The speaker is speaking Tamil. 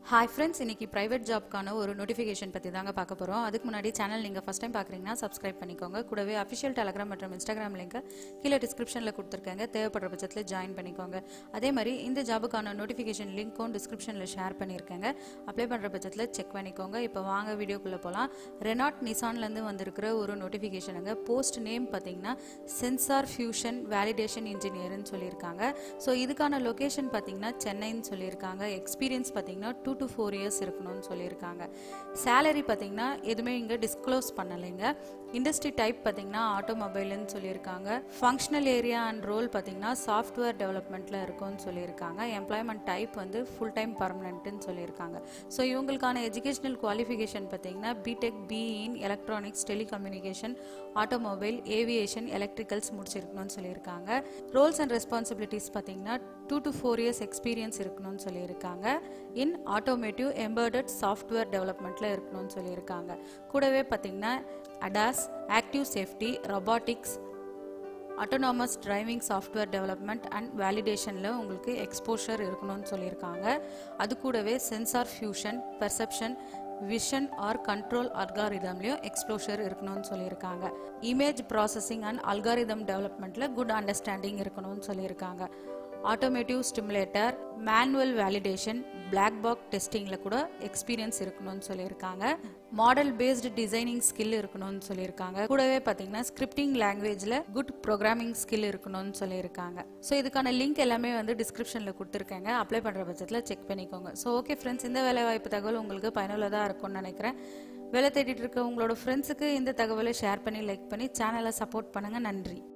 ஹாய் ஃப்ரெண்ட்ஸ் இன்னைக்கு பிரைவேட் ஜாப்க்கான ஒரு நோட்டிஃபிகேஷன் பற்றி தாங்க பார்க்க போகிறோம் அதுக்கு முன்னாடி சேனல் நீங்கள் ஃபஸ்ட் டைம் பார்க்குறீங்கன்னா சப்ஸ்கிரைப் பண்ணிக்கோங்க கூடவே அஃபிஷியல் டெலகிராம் மற்றும் இன்ஸ்டாகிராம் லிங்க்கை கீழே டிஸ்கிரிப்ஷனில் கொடுத்துருக்காங்க தேவைப்படுற பட்சத்தில் ஜாயின் பண்ணிக்கோங்க அதே மாதிரி இந்த ஜாபுக்கான நோட்டிஃபிகேஷன் லிங்க்கும் டிஸ்கிரிப்ஷனில் ஷேர் பண்ணியிருக்கேங்க அப்ளை பண்ணுற பட்சத்தில் செக் பண்ணிக்கோங்க இப்போ வாங்க வீடியோக்குள்ளே போகலாம் ரெனாட் நிசான்லேருந்து வந்திருக்கிற ஒரு நோட்டிஃபிகேஷனுங்க போஸ்ட் நேம் பார்த்தீங்கன்னா சென்சார் ஃபியூஷன் வேலிடேஷன் இன்ஜினியர்னு சொல்லியிருக்காங்க ஸோ இதுக்கான லொகேஷன் பார்த்தீங்கன்னா சென்னைன்னு சொல்லியிருக்காங்க எக்ஸ்பீரியன்ஸ் பார்த்தீங்கன்னா டூ டு ஃபோர் இயர்ஸ் இருக்கணும்னு சொல்லியிருக்காங்க சேலரி பார்த்தீங்கன்னா எதுவுமே இங்கே டிஸ்க்ளோஸ் பண்ணலைங்க இண்டஸ்ட்ரி டைப் பார்த்தீங்கன்னா ஆட்டோமொபைல்னு சொல்லியிருக்காங்க ஃபங்க்ஷனல் ஏரியா அண்ட் ரோல் பார்த்தீங்கன்னா சாஃப்ட்வேர் டெவலப்மெண்ட்டில் இருக்கும்னு சொல்லியிருக்காங்க எம்ப்ளாய்மெண்ட் டைப் வந்து ஃபுல் டைம் பர்மனெண்ட்டுன்னு சொல்லியிருக்காங்க ஸோ இவங்களுக்கான எஜுகேஷனல் குவாலிஃபிகேஷன் பார்த்தீங்கன்னா BTech BE in electronics telecommunication automobile aviation electricals முடிச்சிருக்கணும்னு சொல்லியிருக்காங்க ரோல்ஸ் அண்ட் ரெஸ்பான்சிபிலிட்டிஸ் பார்த்தீங்கன்னா two to four years experience இருக்கணும்னு சொல்லியிருக்காங்க இன் ஆட்டோமேட்டிவ் எம்பர்டட் சாஃப்ட்வேர் டெவலப்மெண்ட்டில் இருக்கணும்னு சொல்லியிருக்காங்க கூடவே பார்த்தீங்கன்னா ADAS active safety robotics autonomous driving software development and வேலிடேஷனில் உங்களுக்கு எக்ஸ்போஷர் இருக்கணும்னு சொல்லியிருக்காங்க அது கூடவே sensor fusion perception vision or control அல்காரிதம்லையும் எக்ஸ்ப்ளோஷர் இருக்கணும்னு சொல்லியிருக்காங்க இமேஜ் ப்ராசஸிங் அண்ட் அல்காரிதம் டெவலப்மெண்ட்டில் குட் அண்டர்ஸ்டாண்டிங் இருக்கணும்னு சொல்லியிருக்காங்க automotive stimulator manual validation black box டெஸ்டிங்கில் கூட எக்ஸ்பீரியன்ஸ் இருக்கணும்னு சொல்லியிருக்காங்க மாடல் பேஸ்டு டிசைனிங் ஸ்கில் இருக்கணும்னு சொல்லியிருக்காங்க கூடவே பார்த்தீங்கன்னா ஸ்கிரிப்டிங் லாங்குவேஜில் குட் ப்ரோக்ராமிங் ஸ்கில் இருக்கணும்னு சொல்லியிருக்காங்க ஸோ இதுக்கான லிங்க் எல்லாமே வந்து டிஸ்கிரிப்ஷனில் கொடுத்துருக்காங்க அப்ளை பண்ணுற பட்சத்தில் செக் பண்ணிக்கோங்க ஸோ ஓகே ஃப்ரெண்ட்ஸ் இந்த வேலைவாய்ப்பு தகவல் உங்களுக்கு பயனுள்ளதாக இருக்கும்னு நினைக்கிறேன் வேலை தேடிட்டு இருக்க உங்களோட ஃப்ரெண்ட்ஸுக்கு இந்த தகவலை ஷேர் பண்ணி லைக் பண்ணி சேனலை சப்போர்ட் பண்ணுங்கள் நன்றி